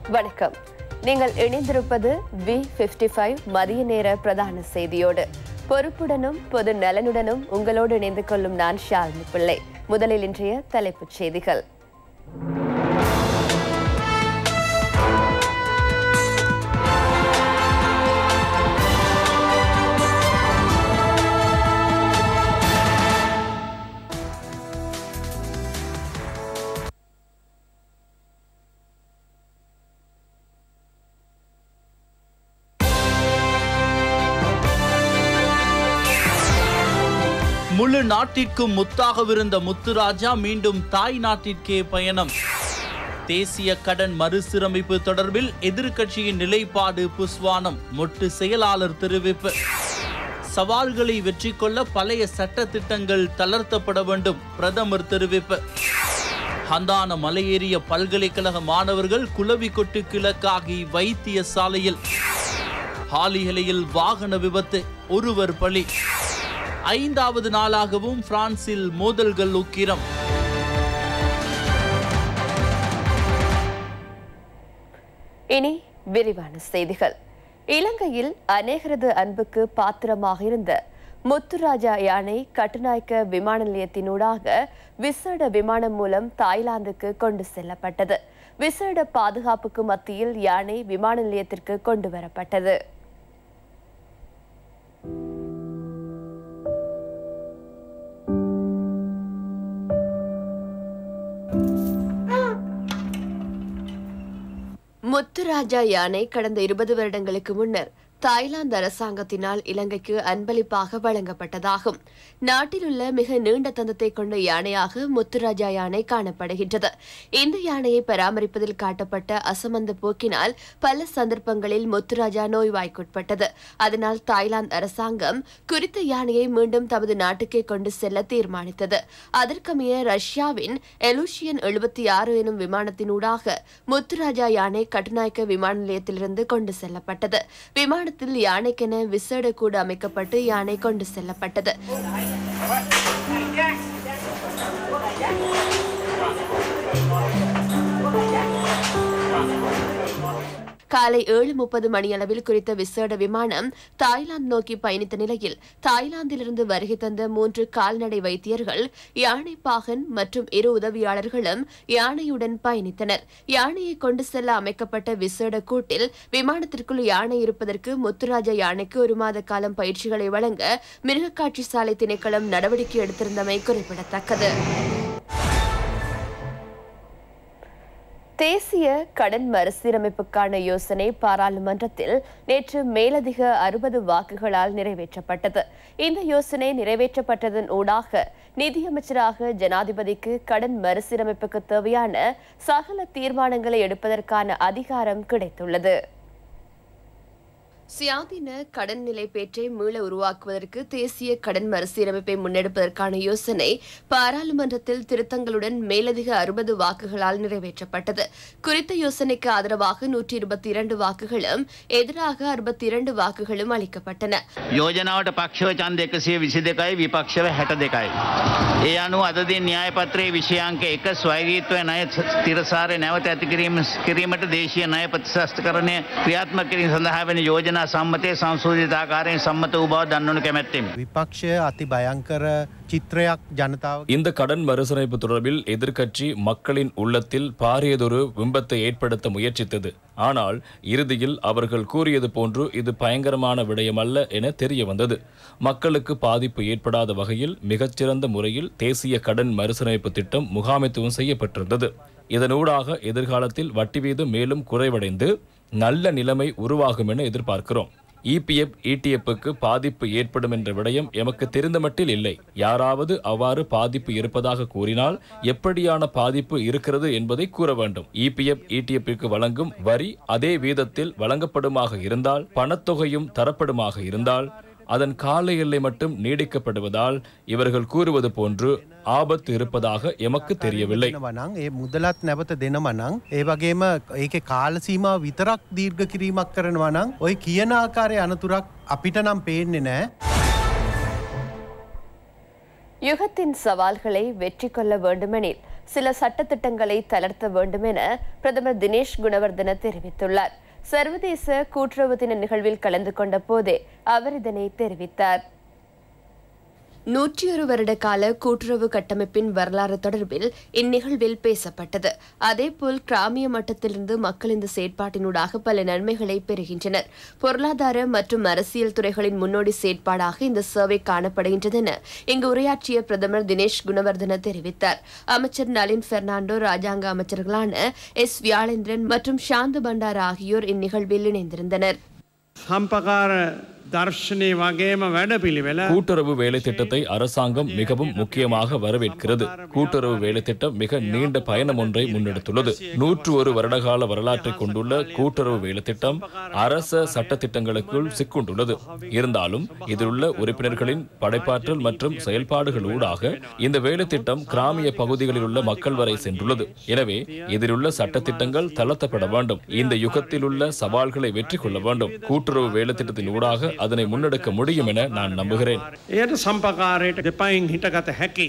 வணக்கம் நீங்கள் இணைந்திருப்பது வி பிப்டி ஃபைவ் மதிய நேர பிரதான செய்தியோடு பொறுப்புடனும் பொது நலனுடனும் உங்களோடு இணைந்து கொள்ளும் நான் ஷாலினி பிள்ளை முதலில் இன்றைய தலைப்புச் செய்திகள் முழு நாட்டிற்கும் முத்தாகவிருந்த முத்துராஜா மீண்டும் தாய் நாட்டிற்கே பயணம் தேசிய கடன் மறுசீரமைப்பு தொடர்பில் எதிர்க்கட்சியின் நிலைப்பாடு புஸ்வானம் மொட்டு செயலாளர் தெரிவிப்பு சவால்களை வெற்றி கொள்ள பழைய சட்ட திட்டங்கள் தளர்த்தப்பட வேண்டும் பிரதமர் தெரிவிப்பு ஹந்தான மலையேறிய பல்கலைக்கழக மாணவர்கள் குளவிக்கொட்டு கிழக்காகி வைத்திய சாலையில் ஹாலிஹலையில் வாகன விபத்து ஒருவர் பலி ஐந்தாவது நாளாகவும் பிரான்சில் மோதல்கள் உக்கிரம் இனி விரிவான செய்திகள் இலங்கையில் அநேகரது அன்புக்கு பாத்திரமாக இருந்த முத்துராஜா யானை கட்டுநாயக்க விமான நிலையத்தினூடாக விசேட விமானம் மூலம் தாய்லாந்துக்கு கொண்டு செல்லப்பட்டது விசேட பாதுகாப்புக்கு மத்தியில் யானை விமான நிலையத்திற்கு கொண்டு வரப்பட்டது முத்துராஜா யானை கடந்த இருபது வருடங்களுக்கு முன்னர் தாய்லாந்து அரசாங்கத்தினால் இலங்கைக்கு அன்பளிப்பாக வழங்கப்பட்டதாகும் நாட்டில் உள்ள மிக நீண்ட தந்தத்தை கொண்ட யானையாக முத்துராஜா யானை காணப்படுகின்றது இந்த யானையை பராமரிப்பதில் காட்டப்பட்ட அசமந்த போக்கினால் பல சந்தர்ப்பங்களில் முத்துராஜா நோய்வாய்க்குட்பட்டது அதனால் தாய்லாந்து அரசாங்கம் குறித்த யானையை மீண்டும் தமது நாட்டுக்கே கொண்டு செல்ல தீர்மானித்தது அதற்கமைய ரஷ்யாவின் எலூஷியன் எழுபத்தி ஆறு எனும் விமானத்தினூடாக முத்துராஜா யானை கட்டுநாயக்க விமான நிலையத்திலிருந்து கொண்டு செல்லப்பட்டது விமானத்தில் யானைக்கென விசேட கூடு அமைக்கப்பட்டு யானை கொண்டு செல்லப்பட்டது காலை ஏழு முப்பது மணியளவில் குறித்த விசேட விமானம் தாய்லாந்து நோக்கி பயணித்த நிலையில் தாய்லாந்திலிருந்து வருகை தந்த மூன்று கால்நடை வைத்தியர்கள் யானை பாகன் மற்றும் இரு உதவியாளர்களும் யானையுடன் பயணித்தனர் யானையை கொண்டு செல்ல அமைக்கப்பட்ட விசேட கூட்டில் விமானத்திற்குள் யானை இருப்பதற்கு முத்துராஜா யானைக்கு ஒரு மாத காலம் பயிற்சிகளை வழங்க மிருகக்காட்சி சாலை திணைக்களம் நடவடிக்கை எடுத்திருந்தமை குறிப்பிடத்தக்கது தேசிய கடன் மறுசீரமைப்புக்கான யோசனை பாராளுமன்றத்தில் நேற்று மேலதிக அறுபது வாக்குகளால் நிறைவேற்றப்பட்டது இந்த யோசனை நிறைவேற்றப்பட்டதன் ஊடாக நிதியமைச்சராக ஜனாதிபதிக்கு கடன் மறுசீரமைப்புக்கு தேவையான சகல தீர்மானங்களை எடுப்பதற்கான அதிகாரம் கிடைத்துள்ளது சுயாதீன கடன் நிலைப்பேற்றை மீள உருவாக்குவதற்கு தேசிய கடன் மறுசீரமைப்பை முன்னெடுப்பதற்கான யோசனை பாராளுமன்றத்தில் திருத்தங்களுடன் மேலதிக அறுபது வாக்குகளால் நிறைவேற்றப்பட்டது குறித்த யோசனைக்கு ஆதரவாக நூற்றி இருபத்தி இரண்டு வாக்குகளும் எதிராக அறுபத்தி இரண்டு வாக்குகளும் அளிக்கப்பட்டன යෝජනාවට පක්ෂව චන්ද එකසිය විසි දෙකයි විපක්ෂව හැට දෙකයි. ඒ අනුව අදදී න්‍යායපත්‍රයේ විෂයංක එක ස්වෛරීත්වය නය තිරසාරය නැවත ඇතිකිරීම කිරීමට දේශය නය ප්‍රතිශස්ථකරණය ක්‍රියාත්ම කිරීම සඳහා වෙන යෝජනා සම්මතය සංශෝධිතාකාරයෙන් සම්මත වූ බව දන්නනු කැමැත්තෙම. විපක්ෂය අති භයංකර චිත්‍රයක් ජනතාව இந்த கடன் மறுசீரமைப்பு தொடர்பில் எதிர்க்கட்சி மக்களின் உள்ளத்தில் பாரியதொரு பிம்பத்தை ஏற்படுத்த முயற்சித்தது ஆனால் இறுதியில் அவர்கள் கூறியது போன்று இது பயங்கரமான விடயமல்ல என தெரிய வந்தது மக்களுக்கு பாதிப்பு ஏற்படாத வகையில் மிகச்சிறந்த முறையில் தேசிய கடன் மறுசீரமைப்பு திட்டம் முகாமைத்துவம் செய்யப்பட்டிருந்தது இதனூடாக எதிர்காலத்தில் வட்டி வீதம் மேலும் குறைவடைந்து நல்ல நிலைமை உருவாகும் என எதிர்பார்க்கிறோம் இபிஎஃப் இடிஎஃப்க்கு பாதிப்பு ஏற்படும் என்ற விடயம் எமக்கு தெரிந்த மட்டில் இல்லை யாராவது அவ்வாறு பாதிப்பு இருப்பதாக கூறினால் எப்படியான பாதிப்பு இருக்கிறது என்பதை கூற வேண்டும் இபிஎஃப் இடிஎஃப்க்கு வழங்கும் வரி அதே வீதத்தில் வழங்கப்படுமாக இருந்தால் பணத்தொகையும் தரப்படுமாக இருந்தால் அதன் கால எல்லை மட்டும் நீடிக்கப்படுவதால் இவர்கள் கூறுவது போன்று ஆபத்து இருப்பதாக எமக்கு தெரியவில்லை වනං ඒ මුදලත් නැවත දෙනමනං ඒ වගේම ඒක කාලසීම විතරක් දීර්ඝ කිරීමක් කරනවනං ඔය කියන ආකාරය අනතුරක් අපිට නම් පේන්නේ නෑ யுகத்தின் சவால்களை வெற்றி கொள்ள வேண்டுமெனில் சில சட்டத்திட்டங்களை தளர்த்த வேண்டும் என பிரதமர் தினேஷ் குணவர்தன தெரிவித்துள்ளார் சர்வதேச கூட்டுறவு தின நிகழ்வில் கலந்து கொண்ட போதே அவர் இதனை தெரிவித்தார் நூற்றி ஒரு வருட கால கூட்டுறவு கட்டமைப்பின் வரலாறு தொடர்பில் இந்நிகழ்வில் பேசப்பட்டது அதேபோல் கிராமிய மட்டத்திலிருந்து மக்கள் இந்த செயற்பாட்டினூடாக பல நன்மைகளை பெறுகின்றனர் பொருளாதார மற்றும் அரசியல் துறைகளின் முன்னோடி செயற்பாடாக இந்த சர்வே காணப்படுகின்றது என இங்கு உரையாற்றிய பிரதமர் தினேஷ் குணவர்தன தெரிவித்தார் அமைச்சர் நளின் பெர்னாண்டோ ராஜாங்க அமைச்சர்களான எஸ் வியாழேந்திரன் மற்றும் சாந்து பண்டார் ஆகியோர் இந்நிகழ்வில் இணைந்திருந்தனர் සම්පකාර දර්ශනය වගේම වැඩපිළිවෙල கூட்டுறவு வேலை திட்டத்தை அரசாங்கம் மிகவும் முக்கியமாக வரவேற்கிறது கூட்டுறவு வேலை திட்டம் மிக நீண்ட பயணம் ஒன்றை முன்னெடுத்துள்ளது நூற்று ஒரு வருடகால வரலாற்றை கொண்டுள்ள கூட்டுறவு வேலை திட்டம் அரச சட்ட திட்டங்களுக்குள் சிக்குண்டுள்ளது இருந்தாலும் இதிலுள்ள உறுப்பினர்களின் படைப்பாற்றல் மற்றும் செயல்பாடுகளூடாக இந்த வேலை திட்டம் கிராமிய பகுதிகளில் உள்ள மக்கள் வரை சென்றுள்ளது எனவே இதிலுள்ள சட்ட திட்டங்கள் தளர்த்தப்பட வேண்டும் இந்த யுகத்தில் உள்ள சவால்களை வெற்றி கொள்ள வேண்டும் கூட்டுறவு வேலை திட்டத்தின் ஊடாக அதனை முன்னெடுக்க முடியும் என நான் நம்புகிறேன் එයට සම්පකාරයට දෙපයින් හිටගත හැකි.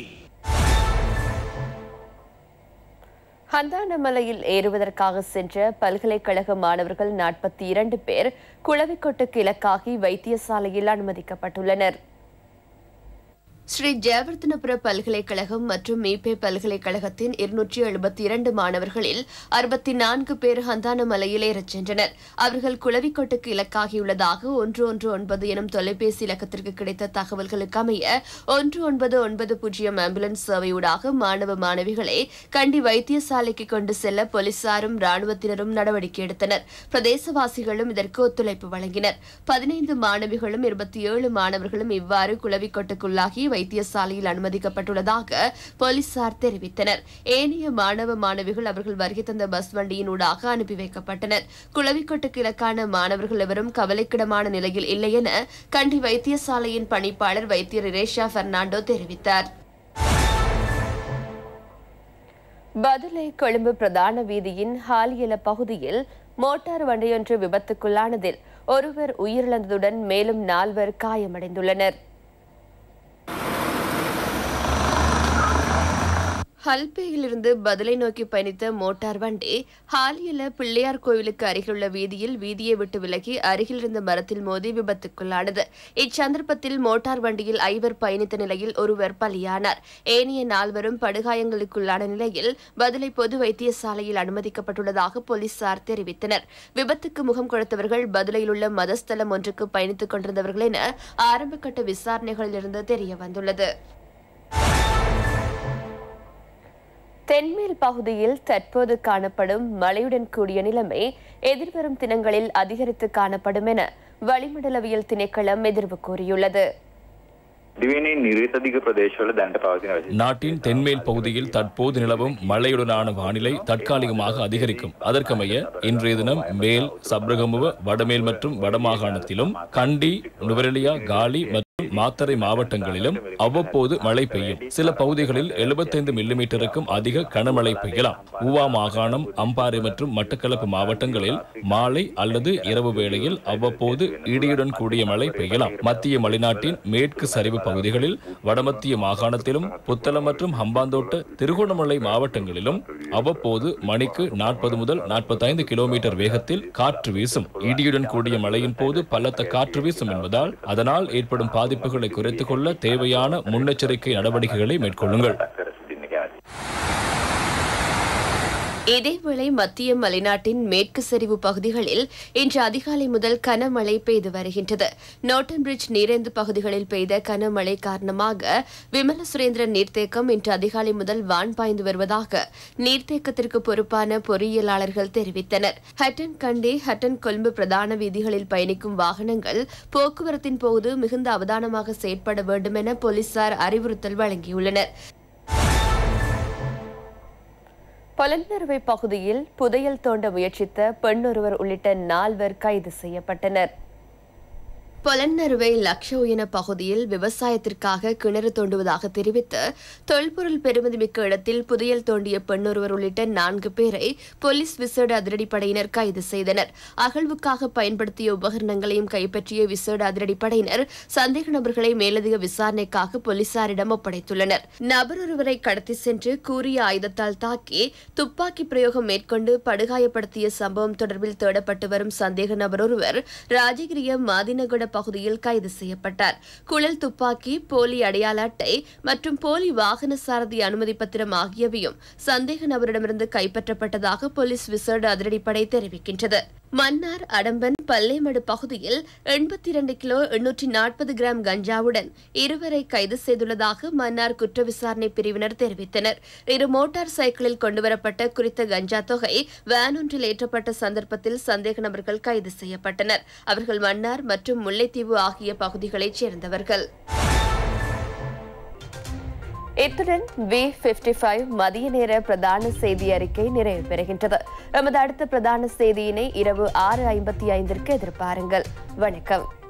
ஹந்தானமலையில் ஏறுவதற்காக சென்ற பல்கலைக்கழக மாணவர்கள் நாற்பத்தி இரண்டு பேர் குளவிக்கொட்டுக்கு இலக்காகி வைத்தியசாலையில் அனுமதிக்கப்பட்டுள்ளனர் ஸ்ரீ ஜெயவர்தனபுர பல்கலைக்கழகம் மற்றும் மீபே பல்கலைக்கழகத்தின் இருநூற்றி எழுபத்தி இரண்டு மாணவர்களில் அறுபத்தி நான்கு பேர் ஹந்தான மலையில் ஏறச் சென்றனர் அவர்கள் குளவிக்கொட்டுக்கு இலக்காகியுள்ளதாக ஒன்று ஒன்று ஒன்பது எனும் தொலைபேசி இலக்கத்திற்கு கிடைத்த தகவல்களுக்கு அமைய ஒன்று ஒன்பது ஒன்பது பூஜ்ஜியம் ஆம்புலன்ஸ் சேவையூடாக மாணவ மாணவிகளை கண்டி வைத்தியசாலைக்கு கொண்டு செல்ல போலீசாரும் ராணுவத்தினரும் நடவடிக்கை எடுத்தனர் பிரதேசவாசிகளும் இதற்கு ஒத்துழைப்பு வழங்கினர் பதினைந்து மாணவிகளும் இருபத்தி ஏழு மாணவர்களும் இவ்வாறு குளவிக்கொட்டுக்குள்ளாகி வைத்தியசாலையில் அனுமதிக்கப்பட்டுள்ளதாக போலீசார் தெரிவித்தனர் ஏனைய மாணவ மாணவிகள் அவர்கள் வருகை தந்த பஸ் வண்டியினூடாக அனுப்பி வைக்கப்பட்டனர் குளவிக்கொட்டுக்கு இலக்கான மாணவர்கள் எவரும் கவலைக்கிடமான நிலையில் இல்லை என கண்டி வைத்தியசாலையின் பணிப்பாளர் வைத்தியர் இரேஷா பெர்னாண்டோ தெரிவித்தார் பதுளை கொழும்பு பிரதான வீதியின் ஹாலியல பகுதியில் மோட்டார் வண்டியொன்று விபத்துக்குள்ளானதில் ஒருவர் உயிரிழந்ததுடன் மேலும் நால்வர் காயமடைந்துள்ளனர் ஹல்பேயிலிருந்து பதிலை நோக்கி பயணித்த மோட்டார் வண்டி ஹாலியல பிள்ளையார் கோவிலுக்கு அருகிலுள்ள வீதியில் வீதியை விட்டு விலகி அருகில் இருந்த மரத்தில் மோதி விபத்துக்குள்ளானது இச்சந்தர்ப்பத்தில் மோட்டார் வண்டியில் ஐவர் பயணித்த நிலையில் ஒருவர் பலியானார் ஏனைய நால்வரும் படுகாயங்களுக்குள்ளான நிலையில் பதிலை பொது வைத்தியசாலையில் அனுமதிக்கப்பட்டுள்ளதாக போலீசார் தெரிவித்தனர் விபத்துக்கு முகம் கொடுத்தவர்கள் பதிலையில் உள்ள மதஸ்தலம் ஒன்றுக்கு பயணித்துக் கொண்டிருந்தவர்கள் என ஆரம்பகட்ட விசாரணைகளிலிருந்து தெரிய வந்துள்ளது தென்மேல் பகுதியில் தற்போது காணப்படும் மழையுடன் கூடிய நிலைமை எதிர்வரும் தினங்களில் அதிகரித்து காணப்படும் என வளிமண்டலவியல் திணைக்களம் எதிர்வு கூறியுள்ளது දිවෙනේ නිරේත දිග ප්‍රදේශවල දැන්ට පවතින විශේෂ நாட்டின் தென்மேல் பகுதியில் தற்போது நிலவும் மழையுடனான வானிலை தற்காலிகமாக அதிகரிக்கும் அதற்கமைய இன்றைய தினம் மேல் சப்ரகமுவ வடமேல் மற்றும் வடமாகாணத்திலும் கண்டி நுவரெலியா காலி மற்றும் மாத்தறை மாவட்டங்களிலும் அவ்வப்போது மழை பெய்யும் சில பகுதிகளில் 75 மில்லிமீட்டருக்கும் அதிக கனமழை பெய்யலாம் ஊவா மாகாணம் அம்பாறை மற்றும் மட்டக்களப்பு மாவட்டங்களில் மாலை அல்லது இரவு வேளையில் அவ்வப்போது இடியுடன் கூடிய மழை பெய்யலாம் மத்திய மலைநாட்டின் மேற்கு சரிவு பகுதிகளில் வடமத்திய மாகாணத்திலும் புத்தளம் மற்றும் ஹம்பாந்தோட்ட திருகோணமலை மாவட்டங்களிலும் அவ்வப்போது மணிக்கு நாற்பது முதல் நாற்பத்தைந்து கிலோமீட்டர் வேகத்தில் காற்று வீசும் இடியுடன் கூடிய மழையின் போது பலத்த காற்று வீசும் என்பதால் அதனால் ஏற்படும் பாதிப்புகளை குறைத்துக் கொள்ள தேவையான முன்னெச்சரிக்கை நடவடிக்கைகளை மேற்கொள்ளுங்கள் කර සිටින්න කැමැති. இதேவேளை மத்திய மலைநாட்டின் மேற்கு சரிவு பகுதிகளில் இன்று அதிகாலை முதல் கனமழை பெய்து வருகின்றது நோட்டன் பிரிட்ஜ் நீரேந்து பகுதிகளில் பெய்த கனமழை காரணமாக விமல சுரேந்திரன் நீர்த்தேக்கம் இன்று அதிகாலை முதல் வான் பாய்ந்து வருவதாக நீர்த்தேக்கத்திற்கு பொறுப்பான பொறியியலாளர்கள் தெரிவித்தனர் ஹட்டன் கண்டி ஹட்டன் கொழும்பு பிரதான வீதிகளில் பயணிக்கும் வாகனங்கள் போக்குவரத்தின் போது மிகுந்த அவதானமாக செயற்பட வேண்டும் என போலீசார் அறிவுறுத்தல் வழங்கியுள்ளனர் பொலன்னறுவை பகுதியில் புதையல் தோண்ட முயற்சித்த பெண்ணொருவர் உள்ளிட்ட நால்வர் கைது செய்யப்பட்டனர் பொலன்னறுவை லக்ஷோயின பகுதியில் விவசாயத்திற்காக கிணறு தோண்டுவதாக தெரிவித்து தொல்பொருள் பெருமதிமிக்க இடத்தில் புதையல் தோண்டிய பெண்ணொருவர் உள்ளிட்ட நான்கு பேரை போலீஸ் விசேட அதிரடிப்படையினர் கைது செய்தனர் அகழ்வுக்காக பயன்படுத்திய உபகரணங்களையும் கைப்பற்றிய விசேட அதிரடிப்படையினர் சந்தேக நபர்களை மேலதிக விசாரணைக்காக போலீசாரிடம் ஒப்படைத்துள்ளனர் நபர் ஒருவரை கடத்தி சென்று கூறிய ஆயுதத்தால் தாக்கி துப்பாக்கி பிரயோகம் மேற்கொண்டு படுகாயப்படுத்திய சம்பவம் தொடர்பில் தேடப்பட்டு வரும் சந்தேக நபர் ஒருவர் ராஜகிரிய மாதினகுட பகுதியில் கைது செய்யப்பட்டார் குழல் துப்பாக்கி போலி அடையாள அட்டை மற்றும் போலி வாகன சாரதி அனுமதி பத்திரம் ஆகியவையும் சந்தேக நபரிடமிருந்து கைப்பற்றப்பட்டதாக போலீஸ் விசேட அதிரடிப்படை தெரிவிக்கின்றது மன்னார் அடம்பன் பல்லேமடு பகுதியில் எண்பத்தி இரண்டு கிலோ எண்ணூற்றி நாற்பது கிராம் கஞ்சாவுடன் இருவரை கைது செய்துள்ளதாக மன்னார் குற்ற விசாரணை பிரிவினர் தெரிவித்தனர் இரு மோட்டார் சைக்கிளில் கொண்டுவரப்பட்ட குறித்த கஞ்சா தொகை வேன் ஒன்றில் ஏற்றப்பட்ட சந்தர்ப்பத்தில் சந்தேக நபர்கள் கைது செய்யப்பட்டனர் அவர்கள் மன்னார் மற்றும் முல்லைத்தீவு ஆகிய பகுதிகளைச் சேர்ந்தவர்கள் இத்துடன் வி பிப்டி ஃபைவ் மதிய நேர பிரதான செய்தி அறிக்கை நிறைவு பெறுகின்றது எமது அடுத்த பிரதான செய்தியினை இரவு ஆறு ஐம்பத்தி ஐந்திற்கு எதிர்பாருங்கள் வணக்கம்